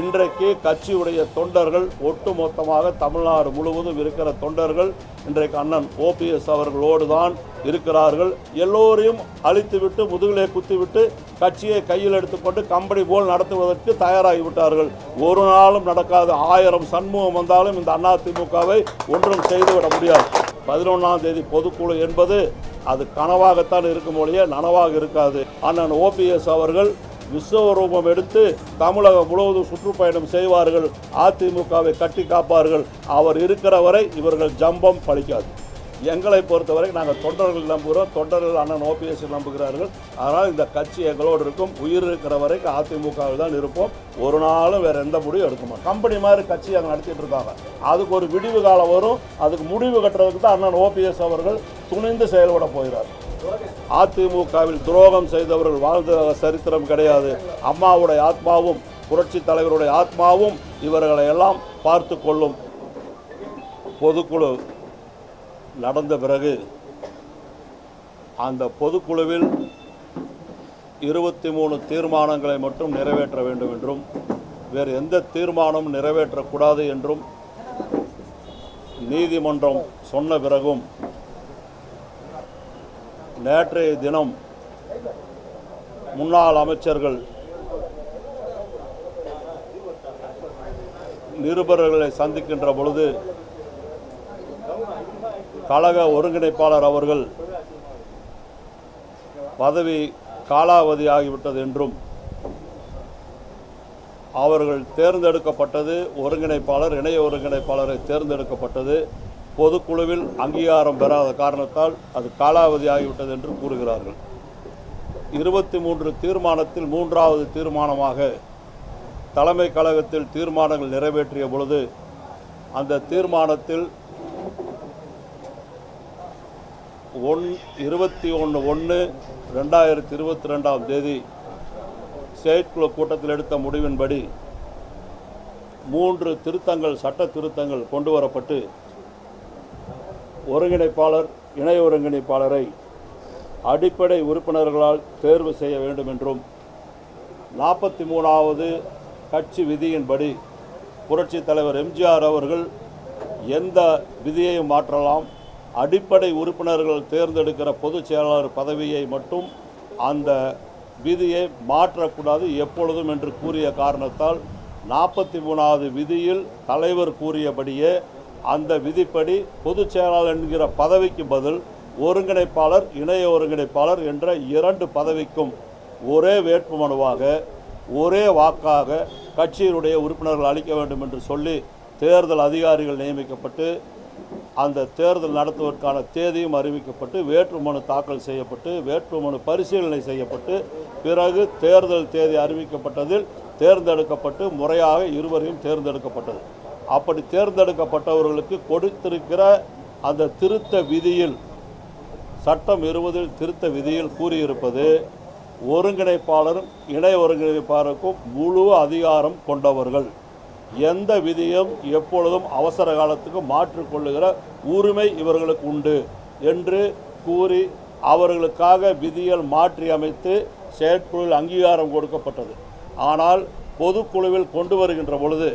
இன்றைக்கு கட்சியுடைய தொண்டர்கள் ஒட்டுமொத்தமாக தமிழ்நாடு முழுவதும் இருக்கிற தொண்டர்கள் இன்றைக்கு அண்ணன் ஓபிஎஸ் அவர்களோடு தான் இருக்கிறார்கள் எல்லோரையும் அழித்துவிட்டு முதுகிலே குத்திவிட்டு கட்சியை கையில் எடுத்துக்கொண்டு கம்பெனி போல் நடத்துவதற்கு தயாராகி விட்டார்கள் ஒரு நாளும் நடக்காது ஆயிரம் சண்முகம் வந்தாலும் இந்த அதிமுகவை ஒன்றும் செய்துவிட முடியாது பதினொன்றாம் தேதி பொதுக்குழு என்பது அது கனவாகத்தான் இருக்கும் ஒழிய நனவாக இருக்காது அண்ணன் ஓபிஎஸ் அவர்கள் விஸ்வரூபம் எடுத்து தமிழகம் முழுவதும் சுற்றுப்பயணம் செய்வார்கள் அதிமுகவை கட்டி காப்பார்கள் அவர் இருக்கிற வரை இவர்கள் ஜம்பம் பலிக்காது எங்களை பொறுத்தவரை நாங்கள் தொண்டர்கள் நம்புகிறோம் தொண்டர்கள் அண்ணன் ஓபிஎஸ் நம்புகிறார்கள் அதனால் இந்த கட்சி எங்களோடு இருக்கும் உயிர் இருக்கிற வரைக்கும் அதிமுகவில் தான் இருப்போம் ஒரு நாளும் வேறு எந்த முடிவும் எடுக்க மாட்டோம் கம்பெனி மாதிரி கட்சி அங்கே நடத்திட்டு இருக்காங்க அதுக்கு ஒரு விடிவு காலம் வரும் அதுக்கு முடிவு கட்டுறதுக்கு தான் அண்ணன் ஓபிஎஸ் அவர்கள் துணிந்து செயல்பட போகிறார் அதிமுகவில் துரோகம் செய்தவர்கள் வாழ்ந்த சரித்திரம் கிடையாது அம்மாவுடைய ஆத்மாவும் புரட்சி தலைவருடைய ஆத்மாவும் இவர்களை எல்லாம் பார்த்து கொள்ளும் பொதுக்குழு நடந்த பிறகு அந்த பொதுக்குழுவில் இருபத்தி மூணு தீர்மானங்களை மட்டும் நிறைவேற்ற வேண்டும் என்றும் வேறு எந்த தீர்மானம் நிறைவேற்றக்கூடாது என்றும் நீதிமன்றம் சொன்ன பிறகும் நேற்றைய தினம் முன்னாள் அமைச்சர்கள் நிருபர்களை சந்திக்கின்ற பொழுது கழக ஒருங்கிணைப்பாளர் அவர்கள் பதவி காலாவதி ஆகிவிட்டது என்றும் அவர்கள் தேர்ந்தெடுக்கப்பட்டது ஒருங்கிணைப்பாளர் இணைய ஒருங்கிணைப்பாளரை தேர்ந்தெடுக்கப்பட்டது பொதுக்குழுவில் அங்கீகாரம் பெறாத காரணத்தால் அது காலாவதி ஆகிவிட்டது என்று கூறுகிறார்கள் இருபத்தி மூன்று தீர்மானத்தில் மூன்றாவது தீர்மானமாக தலைமை கழகத்தில் தீர்மானங்கள் நிறைவேற்றிய பொழுது அந்த தீர்மானத்தில் ஒன் இருபத்தி ஒன்று ஒன்று ரெண்டாயிரத்தி இருபத்தி ரெண்டாம் தேதி செயற்குழு கூட்டத்தில் எடுத்த முடிவின்படி மூன்று திருத்தங்கள் சட்ட திருத்தங்கள் கொண்டு வரப்பட்டு ஒருங்கிணைப்பாளர் இணை ஒருங்கிணைப்பாளரை அடிப்படை உறுப்பினர்களால் தேர்வு செய்ய வேண்டும் என்றும் நாற்பத்தி மூணாவது கட்சி விதியின்படி புரட்சித் தலைவர் எம்ஜிஆர் அவர்கள் எந்த விதியையும் மாற்றலாம் அடிப்படை உறுப்பினர்கள் தேர்ந்தெடுக்கிற பொதுச் செயலாளர் பதவியை மட்டும் அந்த விதியை மாற்றக்கூடாது எப்பொழுதும் என்று கூறிய காரணத்தால் நாற்பத்தி மூணாவது விதியில் தலைவர் கூறியபடியே அந்த விதிப்படி பொதுச் செயலாளர் என்கிற பதவிக்கு பதில் ஒருங்கிணைப்பாளர் இணைய ஒருங்கிணைப்பாளர் என்ற இரண்டு பதவிக்கும் ஒரே வேட்புமனுவாக ஒரே வாக்காக கட்சியினுடைய உறுப்பினர்கள் அளிக்க வேண்டும் என்று சொல்லி தேர்தல் அதிகாரிகள் நியமிக்கப்பட்டு அந்த தேர்தல் நடத்துவதற்கான தேதியும் அறிவிக்கப்பட்டு வேட்புமனு தாக்கல் செய்யப்பட்டு வேட்புமனு பரிசீலனை செய்யப்பட்டு பிறகு தேர்தல் தேதி அறிவிக்கப்பட்டதில் தேர்ந்தெடுக்கப்பட்டு முறையாக இருவரையும் தேர்ந்தெடுக்கப்பட்டது அப்படி தேர்ந்தெடுக்கப்பட்டவர்களுக்கு கொடுத்திருக்கிற அந்த திருத்த விதியில் சட்டம் இருபதில் திருத்த விதியில் கூறியிருப்பது ஒருங்கிணைப்பாளரும் இணை ஒருங்கிணைப்பாளருக்கும் முழு அதிகாரம் கொண்டவர்கள் எந்த விதியும் எப்பொழுதும் அவசர காலத்துக்கு மாற்றிக்கொள்ளுகிற உரிமை இவர்களுக்கு உண்டு என்று கூறி அவர்களுக்காக விதிகள் மாற்றி அமைத்து செயற்குழுவில் அங்கீகாரம் கொடுக்கப்பட்டது ஆனால் பொதுக்குழுவில் கொண்டு வருகின்ற பொழுது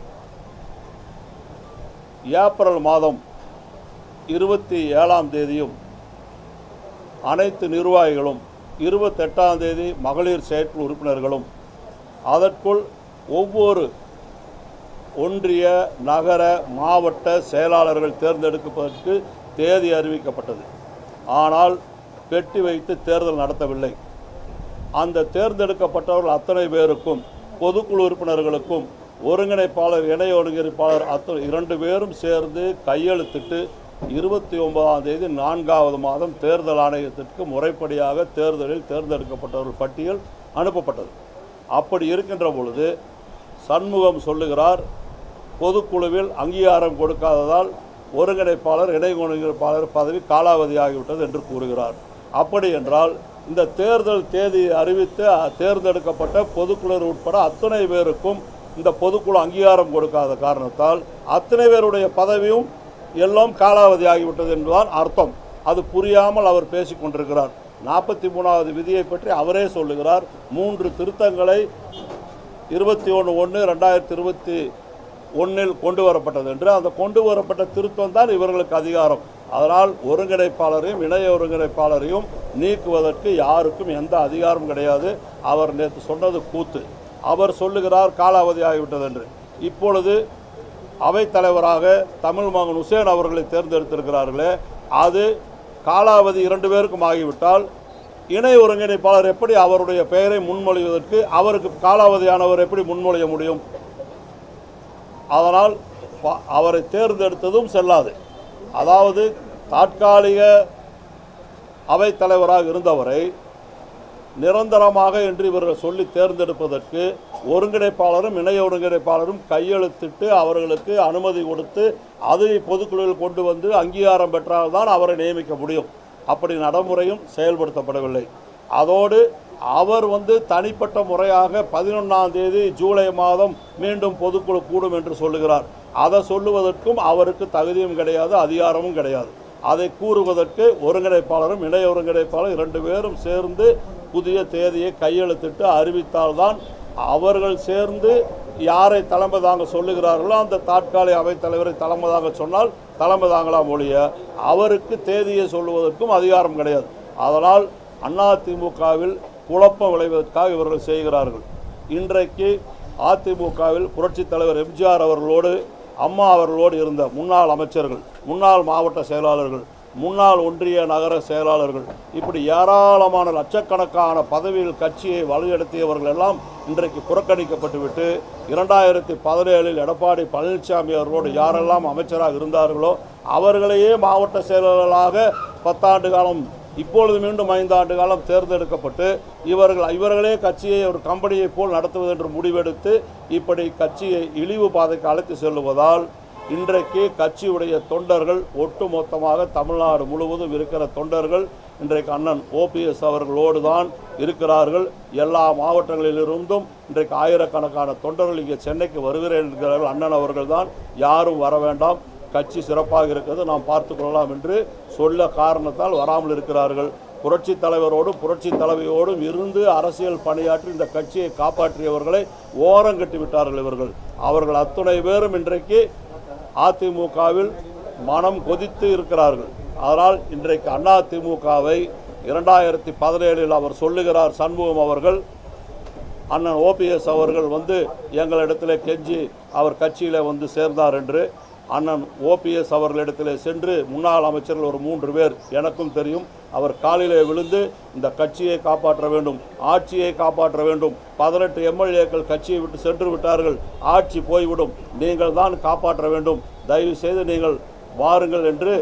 ஏப்ரல் மாதம் இருபத்தி ஏழாம் தேதியும் அனைத்து நிர்வாகிகளும் இருபத்தெட்டாம் தேதி மகளிர் செயற்குழு உறுப்பினர்களும் அதற்குள் ஒவ்வொரு ஒன்றிய நகர மாவட்ட செயலாளர்கள் தேர்ந்தெடுப்பதற்கு தேதி அறிவிக்கப்பட்டது ஆனால் பெட்டி வைத்து தேர்தல் நடத்தவில்லை அந்த தேர்ந்தெடுக்கப்பட்டவர்கள் அத்தனை பேருக்கும் பொதுக்குழு உறுப்பினர்களுக்கும் ஒருங்கிணைப்பாளர் இணை ஒருங்கிணைப்பாளர் அத்தனை இரண்டு பேரும் சேர்ந்து கையெழுத்திட்டு இருபத்தி ஒன்பதாம் தேதி நான்காவது மாதம் தேர்தல் ஆணையத்திற்கு முறைப்படியாக தேர்தலில் தேர்ந்தெடுக்கப்பட்டவர்கள் பட்டியல் அனுப்பப்பட்டது அப்படி இருக்கின்ற பொழுது சண்முகம் சொல்லுகிறார் பொதுக்குழுவில் அங்கீகாரம் கொடுக்காததால் ஒருங்கிணைப்பாளர் இணை ஒருங்கிணைப்பாளர் பதவி காலாவதியாகிவிட்டது என்று கூறுகிறார் அப்படி என்றால் இந்த தேர்தல் தேதி அறிவித்து அ- தேர்ந்தெடுக்கப்பட்ட பொதுக்குழு உட்பட அத்தனை பேருக்கும் இந்த பொதுக்குழு அங்கீகாரம் கொடுக்காத காரணத்தால் அத்தனை பேருடைய பதவியும் எல்லாம் காலாவதி ஆகிவிட்டது என்பதுதான் அர்த்தம் அது புரியாமல் அவர் பேசிக் கொண்டிருக்கிறார் நாற்பத்தி மூணாவது விதியை பற்றி அவரே சொல்லுகிறார் மூன்று திருத்தங்களை இருபத்தி ஒன்று ஒன்று ரெண்டாயிரத்தி இருபத்தி ஒன்றில் கொண்டு வரப்பட்டது என்று அந்த கொண்டு வரப்பட்ட திருத்தம் தான் இவர்களுக்கு அதிகாரம் அதனால் ஒருங்கிணைப்பாளரையும் இணைய ஒருங்கிணைப்பாளரையும் நீக்குவதற்கு யாருக்கும் எந்த அதிகாரம் கிடையாது அவர் நேற்று சொன்னது கூத்து அவர் சொல்லுகிறார் காலாவதி ஆகிவிட்டது என்று இப்பொழுது அவைத்தலைவராக தமிழ் மகன் உசேன் அவர்களை தேர்ந்தெடுத்திருக்கிறார்களே அது காலாவதி இரண்டு பேருக்கும் ஆகிவிட்டால் இணை ஒருங்கிணைப்பாளர் எப்படி அவருடைய பெயரை முன்மொழிவதற்கு அவருக்கு காலாவதியானவர் எப்படி முன்மொழிய முடியும் அதனால் ப- அவரை தேர்ந்தெடுத்ததும் செல்லாது அதாவது தாற்காலிக அவைத்தலைவராக இருந்தவரை நிரந்தரமாக என்று இவர்கள் சொல்லி தேர்ந்தெடுப்பதற்கு ஒருங்கிணைப்பாளரும் இணை ஒருங்கிணைப்பாளரும் கையெழுத்திட்டு அவர்களுக்கு அனுமதி கொடுத்து அதை பொதுக்குழுவில் கொண்டு வந்து அங்கீகாரம் பெற்றால்தான் அவரை நியமிக்க முடியும் அப்படி நடைமுறையும் செயல்படுத்தப்படவில்லை அதோடு அவர் வந்து தனிப்பட்ட முறையாக பதினொன்றாம் தேதி ஜூலை மாதம் மீண்டும் பொதுக்குழு கூடும் என்று சொல்லுகிறார் அதை சொல்லுவதற்கும் அவருக்கு தகுதியும் கிடையாது அதிகாரமும் கிடையாது அதை கூறுவதற்கு ஒருங்கிணைப்பாளரும் இணை ஒருங்கிணைப்பாளரும் இரண்டு பேரும் சேர்ந்து புதிய தேதியை கையெழுத்திட்டு அறிவித்தால்தான் அவர்கள் சேர்ந்து யாரை தலைமை தாங்க சொல்லுகிறார்களோ அந்த தாட்காலிக அவைத்தலைவரை தலைமை தாங்க சொன்னால் தலைமை தாங்கலாம் ஒழிய அவருக்கு தேதியை சொல்லுவதற்கும் அதிகாரம் கிடையாது அதனால் அதிமுகவில் குழப்பம் விளைவதற்காக இவர்கள் செய்கிறார்கள் இன்றைக்கு அதிமுகவில் புரட்சித் தலைவர் எம்ஜிஆர் அவர்களோடு அம்மா அவர்களோடு இருந்த முன்னாள் அமைச்சர்கள் முன்னாள் மாவட்ட செயலாளர்கள் முன்னாள் ஒன்றிய நகர செயலாளர்கள் இப்படி ஏராளமான லட்சக்கணக்கான பதவியில் கட்சியை வழிநடத்தியவர்கள் எல்லாம் இன்றைக்கு புறக்கணிக்கப்பட்டுவிட்டு இரண்டாயிரத்தி பதினேழில் எடப்பாடி பழனிசாமி அவர்களோடு யாரெல்லாம் அமைச்சராக இருந்தார்களோ அவர்களையே மாவட்ட செயலாளர்களாக பத்தாண்டு காலம் இப்பொழுது மீண்டும் ஐந்தாண்டு காலம் தேர்ந்தெடுக்கப்பட்டு இவர்கள் இவர்களே கட்சியை ஒரு கம்பெனியை போல் நடத்துவது என்று முடிவெடுத்து இப்படி கட்சியை இழிவு பாதைக்கு அழைத்து செல்லுவதால் இன்றைக்கு கட்சியுடைய தொண்டர்கள் ஒட்டுமொத்தமாக தமிழ்நாடு முழுவதும் இருக்கிற தொண்டர்கள் இன்றைக்கு அண்ணன் ஓபிஎஸ் அவர்களோடு தான் இருக்கிறார்கள் எல்லா மாவட்டங்களிலிருந்தும் இன்றைக்கு ஆயிரக்கணக்கான தொண்டர்கள் இங்கே சென்னைக்கு வருகிறேன் என்கிறார்கள் அண்ணன் அவர்கள் தான் யாரும் வர வேண்டாம் கட்சி சிறப்பாக இருக்கிறது நாம் பார்த்து கொள்ளலாம் என்று சொல்ல காரணத்தால் வராமல் இருக்கிறார்கள் புரட்சி தலைவரோடும் புரட்சி தலைவியோடும் இருந்து அரசியல் பணியாற்றி இந்த கட்சியை காப்பாற்றியவர்களை ஓரங்கட்டி விட்டார்கள் இவர்கள் அவர்கள் அத்துணை பேரும் இன்றைக்கு அதிமுகவில் மனம் கொதித்து இருக்கிறார்கள் அதனால் இன்றைக்கு அதிமுகவை இரண்டாயிரத்தி பதினேழில் அவர் சொல்லுகிறார் சண்முகம் அவர்கள் அண்ணன் ஓபிஎஸ் அவர்கள் வந்து எங்களிடத்தில் கெஞ்சி அவர் கட்சியில் வந்து சேர்ந்தார் என்று அண்ணன் ஓபிஎஸ் அவர்களிடத்தில் சென்று முன்னாள் அமைச்சர்கள் ஒரு மூன்று பேர் எனக்கும் தெரியும் அவர் காலிலே விழுந்து இந்த கட்சியை காப்பாற்ற வேண்டும் ஆட்சியை காப்பாற்ற வேண்டும் பதினெட்டு எம்எல்ஏக்கள் கட்சியை விட்டு சென்று விட்டார்கள் ஆட்சி போய்விடும் நீங்கள் தான் காப்பாற்ற வேண்டும் தயவு செய்து நீங்கள் வாருங்கள் என்று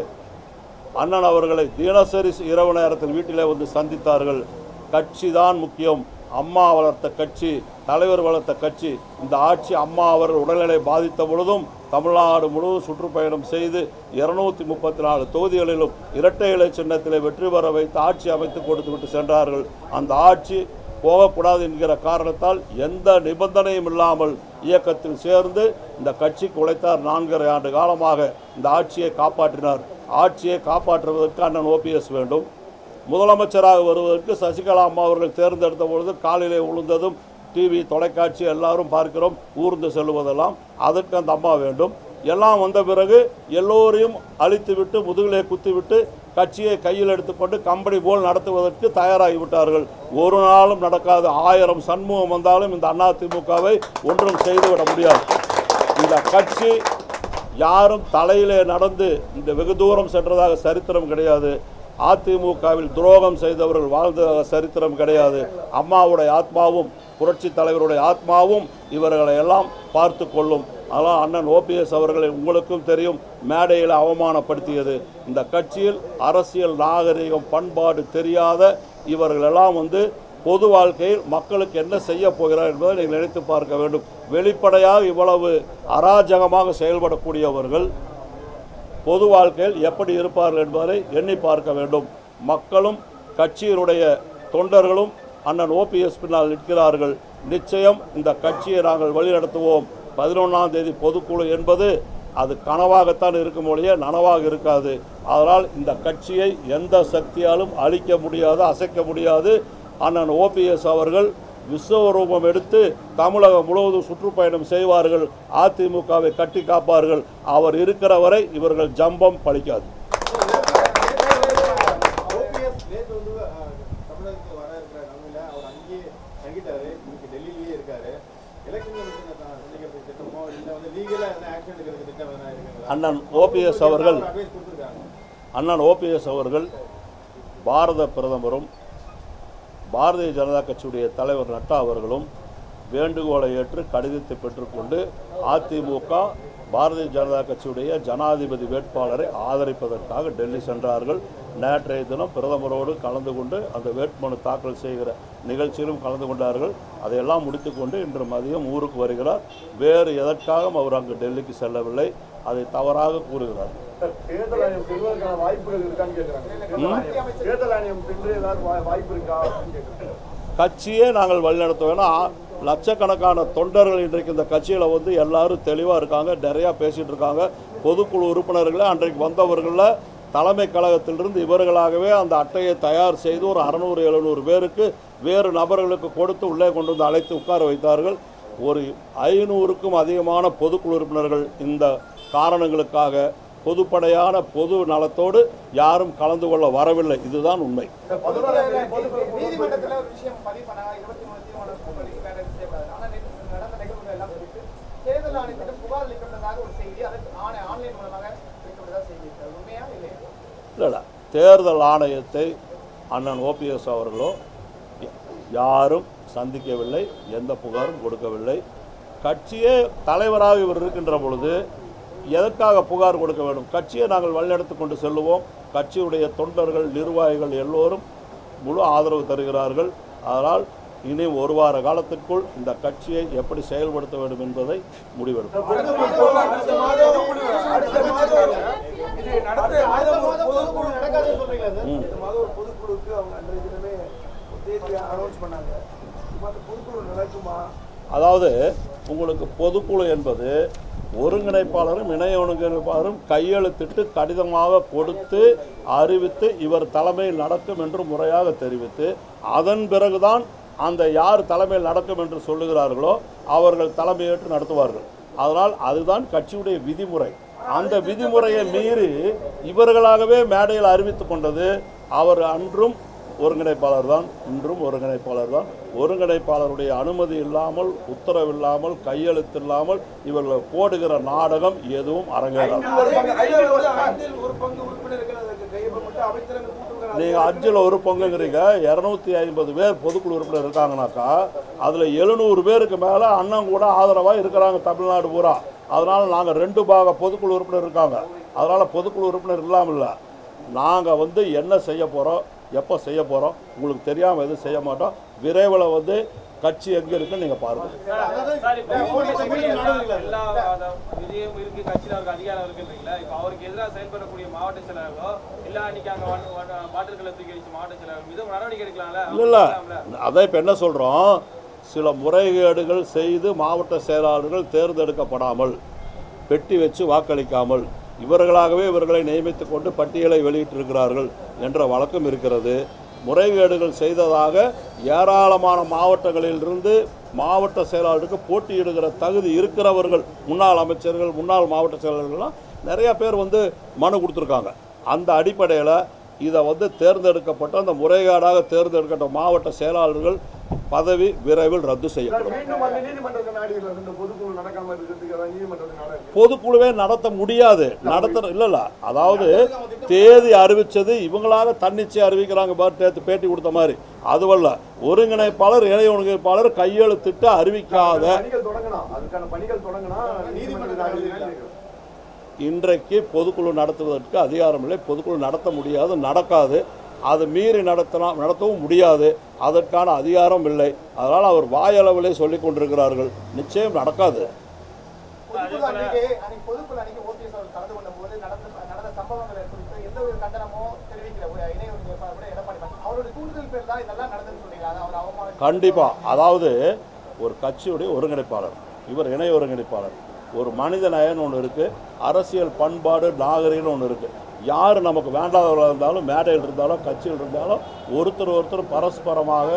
அண்ணன் அவர்களை தினசரி இரவு நேரத்தில் வீட்டிலே வந்து சந்தித்தார்கள் கட்சி தான் முக்கியம் அம்மா வளர்த்த கட்சி தலைவர் வளர்த்த கட்சி இந்த ஆட்சி அம்மா அவர்கள் உடல்நிலை பாதித்த பொழுதும் தமிழ்நாடு முழுவதும் சுற்றுப்பயணம் செய்து இருநூத்தி முப்பத்தி நாலு தொகுதிகளிலும் இரட்டை இலை சின்னத்திலே வெற்றி பெற வைத்து ஆட்சி அமைத்து கொடுத்து விட்டு சென்றார்கள் அந்த ஆட்சி போகக்கூடாது என்கிற காரணத்தால் எந்த நிபந்தனையும் இல்லாமல் இயக்கத்தில் சேர்ந்து இந்த கட்சிக்கு உழைத்தார் நான்கரை ஆண்டு காலமாக இந்த ஆட்சியை காப்பாற்றினார் ஆட்சியை காப்பாற்றுவதற்கு அண்ணன் ஓபிஎஸ் வேண்டும் முதலமைச்சராக வருவதற்கு சசிகலா அம்மா அவர்கள் தேர்ந்தெடுத்த பொழுது காலிலே விழுந்ததும் டிவி தொலைக்காட்சி எல்லாரும் பார்க்கிறோம் ஊர்ந்து செல்வதெல்லாம் அதற்கு அந்த அம்மா வேண்டும் எல்லாம் வந்த பிறகு எல்லோரையும் அழித்துவிட்டு முதுகிலே குத்திவிட்டு கட்சியை கையில் எடுத்துக்கொண்டு கம்பெனி போல் நடத்துவதற்கு தயாராகி விட்டார்கள் ஒரு நாளும் நடக்காது ஆயிரம் சண்முகம் வந்தாலும் இந்த அதிமுகவை ஒன்றும் செய்துவிட முடியாது இந்த கட்சி யாரும் தலையிலே நடந்து இந்த வெகு தூரம் சென்றதாக சரித்திரம் கிடையாது அதிமுகவில் துரோகம் செய்தவர்கள் வாழ்ந்ததாக சரித்திரம் கிடையாது அம்மாவுடைய ஆத்மாவும் புரட்சி தலைவருடைய ஆத்மாவும் இவர்களை எல்லாம் பார்த்து கொள்ளும் அதனால் அண்ணன் ஓபிஎஸ் அவர்களை உங்களுக்கும் தெரியும் மேடையில் அவமானப்படுத்தியது இந்த கட்சியில் அரசியல் நாகரிகம் பண்பாடு தெரியாத இவர்களெல்லாம் வந்து பொது வாழ்க்கையில் மக்களுக்கு என்ன செய்ய போகிறார் என்பதை நீங்கள் நினைத்து பார்க்க வேண்டும் வெளிப்படையாக இவ்வளவு அராஜகமாக செயல்படக்கூடியவர்கள் பொது வாழ்க்கையில் எப்படி இருப்பார்கள் என்பதை எண்ணி பார்க்க வேண்டும் மக்களும் கட்சியினுடைய தொண்டர்களும் அண்ணன் ஓபிஎஸ் பின்னால் நிற்கிறார்கள் நிச்சயம் இந்த கட்சியை நாங்கள் வழிநடத்துவோம் பதினொன்றாம் தேதி பொதுக்குழு என்பது அது கனவாகத்தான் இருக்கும் ஒழிய நனவாக இருக்காது அதனால் இந்த கட்சியை எந்த சக்தியாலும் அழிக்க முடியாது அசைக்க முடியாது அண்ணன் ஓபிஎஸ் அவர்கள் விஸ்வரூபம் எடுத்து தமிழகம் முழுவதும் சுற்றுப்பயணம் செய்வார்கள் அதிமுகவை கட்டி காப்பார்கள் அவர் இருக்கிற வரை இவர்கள் ஜம்பம் பலிக்காது ஓபிஎஸ் நேற்று வந்து அஹ், தமிழகத்துக்கு வர இருக்கிற நிலைமையில அவர் அங்கேயே தங்கிட்டாரு இன்னைக்கு டெல்லியிலேயே இருக்காரு எலெக்ஷன் கமிஷனை சந்திக்கிறதுக்கு திட்டமோ இல்லை வந்து லீகலாக என்ன ஆக்ஷன் எடுக்கிறதுக்கு திட்டம் எதனா இருக்குங்களா அண்ணன் ஓபிஎஸ் அவர்கள் அட்வைஸ் கொடுத்துருக்காங்க அண்ணன் ஓபிஎஸ் அவர்கள் பாரத பிரதமரும் பாரதிய ஜனதா கட்சியுடைய தலைவர் நட்டா அவர்களும் வேண்டுகோளை ஏற்று கடிதத்தை பெற்றுக்கொண்டு அதிமுக பாரதிய ஜனதா கட்சியுடைய ஜனாதிபதி வேட்பாளரை ஆதரிப்பதற்காக டெல்லி சென்றார்கள் நேற்றைய தினம் பிரதமரோடு கலந்து கொண்டு அந்த வேட்புமனு தாக்கல் செய்கிற நிகழ்ச்சியிலும் கலந்து கொண்டார்கள் அதையெல்லாம் முடித்துக்கொண்டு இன்று மதியம் ஊருக்கு வருகிறார் வேறு எதற்காகவும் அவர் அங்கு டெல்லிக்கு செல்லவில்லை அதை தவறாக கூறுகிறார் தேர்தல் ஆணையம் பெறுவதற்கான வாய்ப்புகள் இருக்கான்னு கேட்குறாங்க தேர்தல் ஆணையம் பெற்று ஏதாவது வா- வாய்ப்பு இருக்கா அப்படின்னு கேட்குறாங்க கட்சியே நாங்கள் வழிநடத்த வேணாம் லட்சக்கணக்கான தொண்டர்கள் இன்றைக்கு இந்த கட்சியில் வந்து எல்லாரும் தெளிவாக இருக்காங்க நிறையா பேசிகிட்டு இருக்காங்க பொதுக்குழு உறுப்பினர்களே அன்றைக்கு வந்தவர்களில் தலைமை கழகத்திலிருந்து இவர்களாகவே அந்த அட்டையை தயார் செய்து ஒரு அறநூறு எழுநூறு பேருக்கு வேறு நபர்களுக்கு கொடுத்து உள்ளே கொண்டு வந்து அழைத்து உட்கார வைத்தார்கள் ஒரு ஐநூறுக்கும் அதிகமான பொதுக்குழு உறுப்பினர்கள் இந்த காரணங்களுக்காக பொதுப்படையான பொது நலத்தோடு யாரும் கலந்து கொள்ள வரவில்லை இதுதான் உண்மை பதினோராம் தேதி பொதுக்குழு கூட்டம் நீதிமன்றத்துல ஒரு விஷயம் பதிவு பண்ணாங்க இருபத்தி மூணு தீர்மானம் கூட்டணி வேற எதுவும் செய்யக்கூடாது ஆனா நேற்று நடந்த நிகழ்வுகள் எல்லாம் குறித்து தேர்தல் ஆணையத்திடம் புகார் அளிக்கப்பட்டதாக ஒரு செய்தி அதற்கு ஆணை ஆன்லைன் மூலமாக அளிக்கப்பட்டதாக செய்தி இருக்கு. அது உண்மையா இல்லையா இல்லை இல்லை தேர்தல் ஆணையத்தை அண்ணன் ஓபிஎஸ் அவர்களோ யாரும் சந்திக்கவில்லை எந்த புகாரும் கொடுக்கவில்லை கட்சியே தலைவராக இவர் இருக்கின்ற பொழுது எதற்காக புகார் கொடுக்க வேண்டும் கட்சியை நாங்கள் வழிநடத்தி கொண்டு செல்லுவோம் கட்சியுடைய தொண்டர்கள் நிர்வாகிகள் எல்லோரும் முழு ஆதரவு தருகிறார்கள் அதனால் இனி ஒரு வார காலத்திற்குள் இந்த கட்சியை எப்படி செயல்படுத்த வேண்டும் என்பதை முடிவெடுப்போம் அடுத்த மாதம் அடுத்த மாதம் இது நடத்த அடுத்த மாதம் மாதம் ஒரு பொதுக்குழு நடக்காதுன்னு சொல்றீங்களா சார் ம். இந்த மாதம் ஒரு பொதுக்குழுக்கு அவங்க அன்றைய தினமே ஒரு தேதியை அனௌன்ஸ் பண்ணாங்க இப்போ அந்த பொதுக்குழு நடக்குமா அதாவது உங்களுக்கு பொதுக்குழு என்பது ஒருங்கிணைப்பாளரும் இணைய ஒருங்கிணைப்பாளரும் கையெழுத்திட்டு கடிதமாக கொடுத்து அறிவித்து இவர் தலைமையில் நடக்கும் என்று முறையாக தெரிவித்து அதன் பிறகுதான் அந்த யார் தலைமையில் நடக்கும் என்று சொல்லுகிறார்களோ அவர்கள் தலைமையேற்று நடத்துவார்கள் அதனால் அதுதான் கட்சியுடைய விதிமுறை அந்த விதிமுறையை மீறி இவர்களாகவே மேடையில் அறிவித்து கொண்டது அவர் அன்றும் ஒருங்கிணைப்பாளர் தான் இன்றும் ஒருங்கிணைப்பாளர் தான் ஒருங்கிணைப்பாளருடைய அனுமதி இல்லாமல் உத்தரவில்லாமல் கையெழுத்து இல்லாமல் இவர்கள் போடுகிற நாடகம் எதுவும் அரங்கேறாது ஒரு பங்கு ஐநூறு வந்து ஐந்தில் ஒரு பங்கு உறுப்பினர்கள் அதற்கு கையொப்பமிட்டு அவைத்தலைவர் கூட்டுகிறார் நீங்கள் அஞ்சில் ஒரு பங்குங்கிறீங்க இரநூத்தி ஐம்பது பேர் பொதுக்குழு உறுப்பினர் இருக்காங்கனாக்கா அதில் எழுநூறு பேருக்கு மேலே அண்ணன் கூட ஆதரவாக இருக்கிறாங்க தமிழ்நாடு பூரா அதனால் நாங்கள் ரெண்டு பாக பொதுக்குழு உறுப்பினர் இருக்காங்க அதனால் பொதுக்குழு உறுப்பினர் இல்லாமல் இல்லை நாங்கள் வந்து என்ன செய்ய போகிறோம் எப்போ செய்ய போகிறோம் உங்களுக்கு தெரியாமல் எதுவும் செய்ய மாட்டோம் விரைவில் வந்து கட்சி எங்கே இருக்குன்னு நீங்கள் பாருங்கள் சார், இப்ப நீதிமன்றத்துல எல்லா- எல்லா அத விதியும் இருக்கு, கட்சியில அவருக்கு அதிகாரம் இருக்குன்றீங்களா? இப்ப அவருக்கு எதிராக செயல்படக்கூடிய மாவட்ட செயலாளர்களோ, இல்ல அன்னைக்கு அங்க வந்து- வந்து பாட்டில் கல்லை தூக்கி அடிச்ச மாவட்ட செயலாளர் மீது நடவடிக்கை எடுக்கலாம்ல? இல்லை இல்லை எடுக்கலாம்ல? அதான் இப்போ என்ன சொல்கிறோம் சில முறைகேடுகள் செய்து மாவட்ட செயலாளர்கள் தேர்ந்தெடுக்கப்படாமல் பெட்டி வச்சு வாக்களிக்காமல் இவர்களாகவே இவர்களை நியமித்துக் கொண்டு பட்டியலை வெளியிட்டிருக்கிறார்கள் என்ற வழக்கம் இருக்கிறது முறைகேடுகள் செய்ததாக ஏராளமான மாவட்டங்களிலிருந்து மாவட்ட செயலாளருக்கு போட்டியிடுகிற தகுதி இருக்கிறவர்கள் முன்னாள் அமைச்சர்கள் முன்னாள் மாவட்ட செயலாளர்கள்லாம் நிறைய பேர் வந்து மனு கொடுத்துருக்காங்க அந்த அடிப்படையில் இதை வந்து தேர்ந்தெடுக்கப்பட்ட அந்த முறைகேடாக தேர்ந்தெடுக்கப்பட்ட மாவட்ட செயலாளர்கள் பதவி விரைவில் ரத்து சார் செய்யப்படும் மீண்டும் அந்த நீதிமன்றத்தை நாடி இந்த பொதுக்குழு நடக்காம இருக்கிறதுக்கு அதான் நீதிமன்றத்தை நாட இருக்கு பொதுக்குழுவே நடத்த முடியாது நடத்த இல்லை இல்லை அதாவது தேதி அறிவிச்சது இவங்களாக தன்னிச்சை அறிவிக்கிறாங்க பாரு நேற்று பேட்டி கொடுத்த மாதிரி அதுவல்ல ஒருங்கிணைப்பாளர் இணை ஒருங்கிணைப்பாளர் கையெழுத்திட்டு அறிவிக்காத பணிகள் தொடங்கணும் அதுக்கான பணிகள் தொடங்கினா நீதிமன்றத்தை நாடி இருக்கு. இன்றைக்கு பொதுக்குழு நடத்துவதற்கு அதிகாரம் இல்லை பொதுக்குழு நடத்த முடியாது நடக்காது அது மீறி நடத்தினா நடத்தவும் முடியாது அதற்கான அதிகாரம் இல்லை அதனால் அவர் வாயளவிலே சொல்லிக் கொண்டிருக்கிறார்கள் நிச்சயம் நடக்காது பொதுக்குழு அன்னைக்கு அன்னைக்கு பொதுக்குழு அன்னைக்கு ஓபிஎஸ் அவர் கலந்து கொண்ட போது நடந்த நடந்த சம்பவங்களை குறித்து எந்த ஒரு கண்டனமோ தெரிவிக்கிற ஒரு இணை ஒருங்கிணைப்பாளர் கூட எடப்பாடி பழனிசாமி அவருடைய தூண்டுதல் பேர் தான் இதெல்லாம் நடந்ததுன்னு சொல்றீங்க அது அவர் அவமான கண்டிப்பாக அதாவது ஒரு கட்சியுடைய ஒருங்கிணைப்பாளர் இவர் இணை ஒருங்கிணைப்பாளர் ஒரு மனித நயன் ஒன்று இருக்குது அரசியல் பண்பாடு நாகரிகம்னு ஒன்று இருக்குது யார் நமக்கு வேண்டாதவர்களாக இருந்தாலும் மேடையில் இருந்தாலும் கட்சியில் இருந்தாலும் ஒருத்தர் ஒருத்தர் பரஸ்பரமாக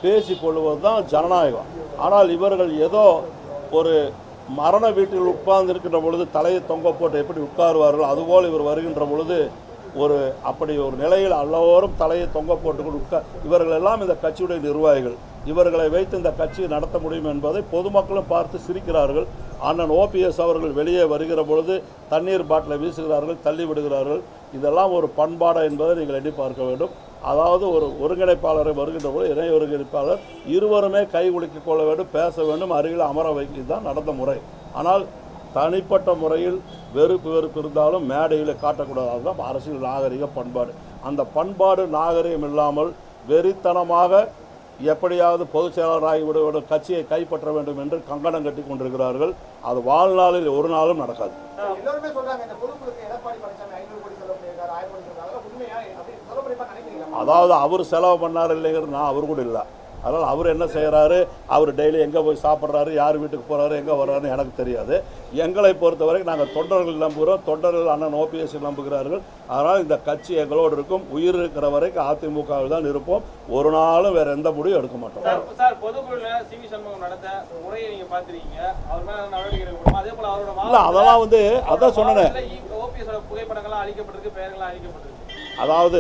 பேசி கொள்வது தான் ஜனநாயகம் ஆனால் இவர்கள் ஏதோ ஒரு மரண வீட்டில் உட்கார்ந்து இருக்கின்ற பொழுது தலையை தொங்க போட்டு எப்படி உட்காருவார்கள் அதுபோல் இவர் வருகின்ற பொழுது ஒரு அப்படி ஒரு நிலையில் எல்லோரும் தலையை தொங்க போட்டுக்கொண்டு உட்கா இவர்கள் எல்லாம் இந்த கட்சியுடைய நிர்வாகிகள் இவர்களை வைத்து இந்த கட்சியை நடத்த முடியும் என்பதை பொதுமக்களும் பார்த்து சிரிக்கிறார்கள் அண்ணன் ஓபிஎஸ் அவர்கள் வெளியே வருகிற பொழுது தண்ணீர் பாட்டிலை வீசுகிறார்கள் தள்ளி விடுகிறார்கள் இதெல்லாம் ஒரு பண்பாடா என்பதை நீங்கள் எண்ணி பார்க்க வேண்டும் அதாவது ஒரு ஒருங்கிணைப்பாளரை வருகின்ற பொழுது இணை ஒருங்கிணைப்பாளர் இருவருமே கை குலுக்கிக் கொள்ள வேண்டும் பேச வேண்டும் அருகில் அமர வைக்கிறது தான் நடந்த முறை ஆனால் தனிப்பட்ட முறையில் வெறுப்பு வெறுப்பு இருந்தாலும் மேடையில் காட்டக்கூடாது அதுதான் அரசியல் நாகரிக பண்பாடு அந்த பண்பாடு நாகரிகம் இல்லாமல் வெறித்தனமாக எப்படியாவது பொதுச் செயலாளர் ஆகிவிட வேண்டும் கட்சியை கைப்பற்ற வேண்டும் என்று கங்கணம் கட்டி கொண்டிருக்கிறார்கள் அது வாழ்நாளில் ஒரு நாளும் நடக்காது எல்லாருமே சொல்றாங்க இந்த பொறுப்புக்கு எடப்பாடி பழனிசாமி ஐநூறு கோடி செலவு பண்ணியிருக்காரு ஆயிரம் கோடி செலவு அதெல்லாம் உண்மையா அப்படி சொல்ல முடியுமா நினைக்கிறீங்களா அதாவது அவர் செலவு பண்ணார் இல்லைங்கிறது நான் அவர் கூட இல்லை அதனால் அவர் என்ன செய்கிறாரு அவர் டெய்லி எங்கே போய் சாப்பிட்றாரு யார் வீட்டுக்கு போகிறாரு எங்கே வர்றாருன்னு எனக்கு தெரியாது எங்களை பொறுத்தவரைக்கும் நாங்கள் தொண்டர்கள் நம்புகிறோம் தொண்டர்கள் அண்ணன் ஓபிஎஸ் நம்புகிறார்கள் அதனால் இந்த கட்சி எங்களோடு இருக்கும் உயிர் இருக்கிற வரைக்கும் அதிமுகவில் தான் இருப்போம் ஒரு நாளும் வேறு எந்த முடிவும் எடுக்க மாட்டோம் சார் சார் பொதுக்குழுல சி வி சண்முகம் நடந்த முறையை நீங்க பாத்திருக்கீங்க அவர் மேல நடவடிக்கை எடுக்கணும் அதே போல அவரோட இல்லை அதெல்லாம் வந்து அதான் சொன்னேன் ஓபிஎஸ் புகைப்படங்கள்லாம் அழிக்கப்பட்டிருக்கு பெயர்கள்லாம் அழிக்கப்பட்டிருக்கு அதாவது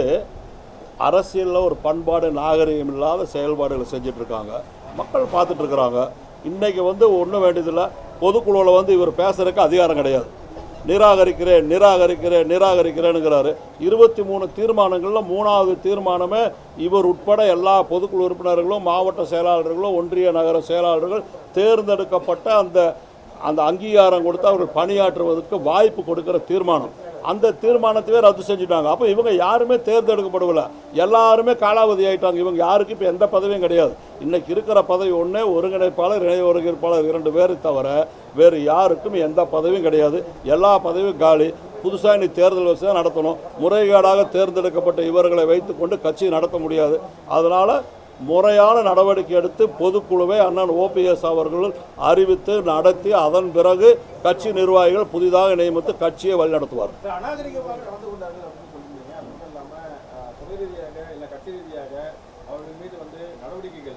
அரசியலில் ஒரு பண்பாடு நாகரிகம் இல்லாத செயல்பாடுகளை செஞ்சுட்டு இருக்காங்க மக்கள் பார்த்துட்டு இருக்கிறாங்க இன்னைக்கு வந்து ஒன்றும் வேண்டியதில்லை பொதுக்குழுவில் வந்து இவர் பேசுறதுக்கு அதிகாரம் கிடையாது நிராகரிக்கிறேன் நிராகரிக்கிறேன் நிராகரிக்கிறேனுங்கிறாரு இருபத்தி மூணு தீர்மானங்களில் மூணாவது தீர்மானமே இவர் உட்பட எல்லா பொதுக்குழு உறுப்பினர்களும் மாவட்ட செயலாளர்களும் ஒன்றிய நகர செயலாளர்கள் தேர்ந்தெடுக்கப்பட்ட அந்த அந்த அங்கீகாரம் கொடுத்து அவர்கள் பணியாற்றுவதற்கு வாய்ப்பு கொடுக்கிற தீர்மானம் அந்த தீர்மானத்தையே ரத்து செஞ்சுட்டாங்க அப்போ இவங்க யாருமே தேர்ந்தெடுக்கப்படவில்லை எல்லாருமே காலாவதி ஆயிட்டாங்க இவங்க யாருக்கும் இப்போ எந்த பதவியும் கிடையாது இன்னைக்கு இருக்கிற பதவி ஒன்றே ஒருங்கிணைப்பாளர் இணை ஒருங்கிணைப்பாளர் இரண்டு பேரை தவிர வேறு யாருக்கும் எந்த பதவியும் கிடையாது எல்லா பதவியும் காலி புதுசாக நீ தேர்தல் வச்சு தான் நடத்தணும் முறைகேடாக தேர்ந்தெடுக்கப்பட்ட இவர்களை வைத்துக்கொண்டு கட்சி நடத்த முடியாது அதனால் முறையான நடவடிக்கை எடுத்து பொதுக்குழுவை அண்ணன் ஓபிஎஸ் அவர்கள் அறிவித்து நடத்தி அதன் பிறகு கட்சி நிர்வாகிகள் புதிதாக நியமித்து கட்சியை வழிநடத்துவார் சார், அநாகரிகமாக நடந்து கொண்டார்கள் அப்படின்னு சொல்லியிருந்தீங்க அது மட்டும் இல்லாம அஹ், துறை ரீதியாக இல்ல கட்சி ரீதியாக அவர்கள் மீது வந்து நடவடிக்கைகள்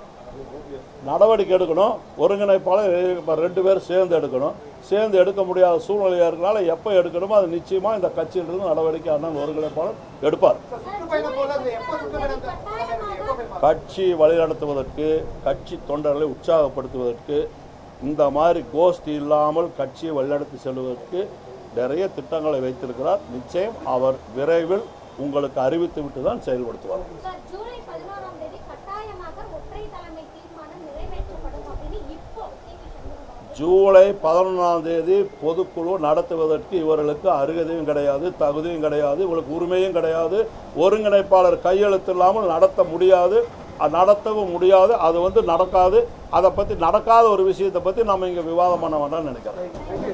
ஓபிஎஸ் நடவடிக்கை எடுக்கணும் ஒருங்கிணைப்பாளர் இப்ப ரெண்டு பேரும் சேர்ந்து எடுக்கணும் சேர்ந்து எடுக்க முடியாத சூழ்நிலையாக இருக்கனால எப்போ எடுக்கணுமோ அது நிச்சயமாக இந்த கட்சியிலிருந்து நடவடிக்கை அண்ணன் ஒருங்கிணைப்பாளர் எடுப்பார் சுற்றுப்பயணம் போல அது எப்ப சுற்றுப்பயணம் எப்ப போய் கட்சி வழிநடத்துவதற்கு கட்சி தொண்டர்களை உற்சாகப்படுத்துவதற்கு இந்த மாதிரி கோஷ்டி இல்லாமல் கட்சியை வழிநடத்தி செல்வதற்கு நிறைய திட்டங்களை வைத்திருக்கிறார் நிச்சயம் அவர் விரைவில் உங்களுக்கு அறிவித்து விட்டு தான் செயல்படுத்துவார் சார் ஜூலை பதினோராம் தேதி கட்டாயமாக ஒற்றை தலைமை தீர்மானம் நிறைவேற்றப்படும் அப்படின்னு இப்போ சி வி சண்முகம் அவர்கள் ஜூலை பதினொன்றாம் தேதி பொதுக்குழு நடத்துவதற்கு இவர்களுக்கு அருகதையும் கிடையாது தகுதியும் கிடையாது இவங்களுக்கு உரிமையும் கிடையாது ஒருங்கிணைப்பாளர் கையெழுத்து இல்லாமல் நடத்த முடியாது அது நடத்தவும் முடியாது அது வந்து நடக்காது அதை பற்றி நடக்காத ஒரு விஷயத்தை பற்றி நம்ம இங்கே விவாதம் பண்ண வேண்டாம்னு நினைக்கிறேன்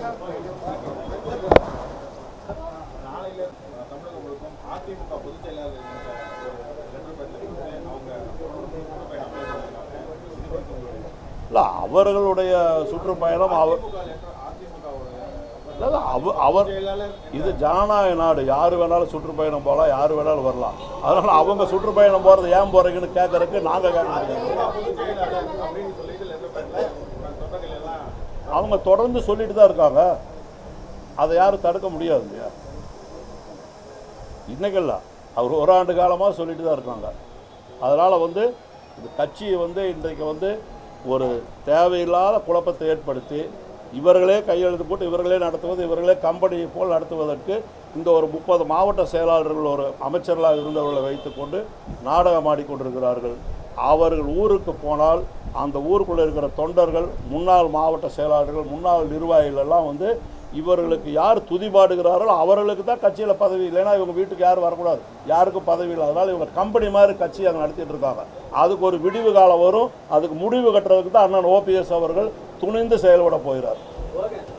நாளையில அஹ், தமிழகம் முழுக்கும் அதிமுக பொதுச் செயலாளர் என்கிற ஒரு லெட்டர் பேட்ல இருந்து அவங்க சுற்றுப்பயணம் apply பண்ணிருக்காங்க. இது குறித்து உங்களுடைய இல்லை அவர்களுடைய சுற்றுப்பயணம் அவர் அதிமுக லெட்டர் அதிமுகவோட இல்லை அவ அவர் செயலாளர் இது ஜனநாயக நாடு யார் வேணாலும் சுற்றுப்பயணம் போகலாம் யார் வேணாலும் வரலாம் அதனால் அவங்க சுற்றுப்பயணம் போகிறது ஏன் போகிறீங்கன்னு கேட்கறதுக்கு நாங்கள் கேட்க முடியாது பொதுச் செயலாளர் அப்படின்னு சொல்லிட்டு லெட்டர் பேட்ல தொண்டர்கள் எல்லாம் அவங்க தொடர்ந்து சொல்லிட்டு தான் இருக்காங்க அதை யாரும் தடுக்க முடியாது இல்லையா இன்னைக்கு இல்லை அவர் ஒரு ஆண்டு காலமாக சொல்லிட்டு தான் இருக்காங்க அதனால் வந்து இந்த கட்சியை வந்து இன்றைக்கு வந்து ஒரு தேவையில்லாத குழப்பத்தை ஏற்படுத்தி இவர்களே கையெழுத்து போட்டு இவர்களே நடத்துவது இவர்களே கம்பெனியை போல் நடத்துவதற்கு இந்த ஒரு முப்பது மாவட்ட செயலாளர்கள் ஒரு அமைச்சர்களாக இருந்தவர்களை வைத்துக்கொண்டு நாடகம் ஆடிக்கொண்டிருக்கிறார்கள் அவர்கள் ஊருக்கு போனால் அந்த ஊருக்குள்ளே இருக்கிற தொண்டர்கள் முன்னாள் மாவட்ட செயலாளர்கள் முன்னாள் நிர்வாகிகள் எல்லாம் வந்து இவர்களுக்கு யார் துதிபாடுகிறார்களோ அவர்களுக்கு தான் கட்சியில் பதவி இல்லைன்னா இவங்க வீட்டுக்கு யாரும் வரக்கூடாது யாருக்கும் பதவி இல்லை அதனால் இவங்க கம்பெனி மாதிரி கட்சி அங்கே நடத்திட்டு இருக்காங்க அதுக்கு ஒரு விடிவு காலம் வரும் அதுக்கு முடிவு கட்டுறதுக்கு தான் அண்ணன் ஓபிஎஸ் அவர்கள் துணிந்து செயல்பட போகிறார்